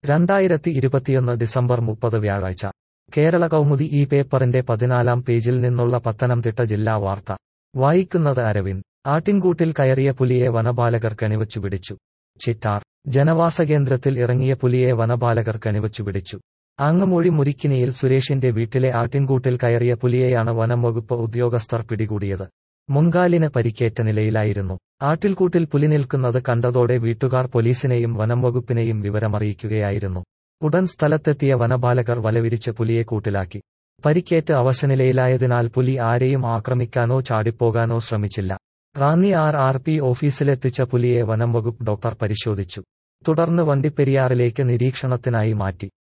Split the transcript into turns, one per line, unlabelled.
രണ്ടായിരത്തി ഇരുപത്തിയൊന്ന് ഡിസംബർ മുപ്പത് വ്യാഴാഴ്ച കേരള കൗമുദി ഈ പേപ്പറിന്റെ പതിനാലാം പേജിൽ നിന്നുള്ള പത്തനംതിട്ട ജില്ലാ വാർത്ത വായിക്കുന്നത് അരവിന്ദ് ആട്ടിൻകൂട്ടിൽ കയറിയ പുലിയെ വനപാലകർ കണിവച്ചു പിടിച്ചു ചിറ്റാർ ജനവാസ കേന്ദ്രത്തിൽ ഇറങ്ങിയ പുലിയെ വനപാലകർ കണിവച്ചു പിടിച്ചു ആങ്ങമൂഴി മുരിക്കിനിയിൽ സുരേഷിന്റെ വീട്ടിലെ ആട്ടിൻകൂട്ടിൽ കയറിയ പുലിയെയാണ് വനം വകുപ്പ് ഉദ്യോഗസ്ഥർ പിടികൂടിയത് മുങ്കാലിന് പരിക്കേറ്റ നിലയിലായിരുന്നു ആട്ടിൽക്കൂട്ടിൽ പുലി നിൽക്കുന്നത് കണ്ടതോടെ വീട്ടുകാർ പോലീസിനെയും വനം വകുപ്പിനെയും വിവരമറിയിക്കുകയായിരുന്നു ഉടൻ സ്ഥലത്തെത്തിയ വനപാലകർ വലവിരിച്ച് പുലിയെ കൂട്ടിലാക്കി പരിക്കേറ്റ് അവശനിലയിലായതിനാൽ പുലി ആരെയും ആക്രമിക്കാനോ ചാടിപ്പോകാനോ ശ്രമിച്ചില്ല റാന്നി ആർ ആർ പി ഓഫീസിലെത്തിച്ച പുലിയെ വനം വകുപ്പ് ഡോക്ടർ പരിശോധിച്ചു തുടർന്ന് വണ്ടിപ്പെരിയാറിലേക്ക് നിരീക്ഷണത്തിനായി മാറ്റി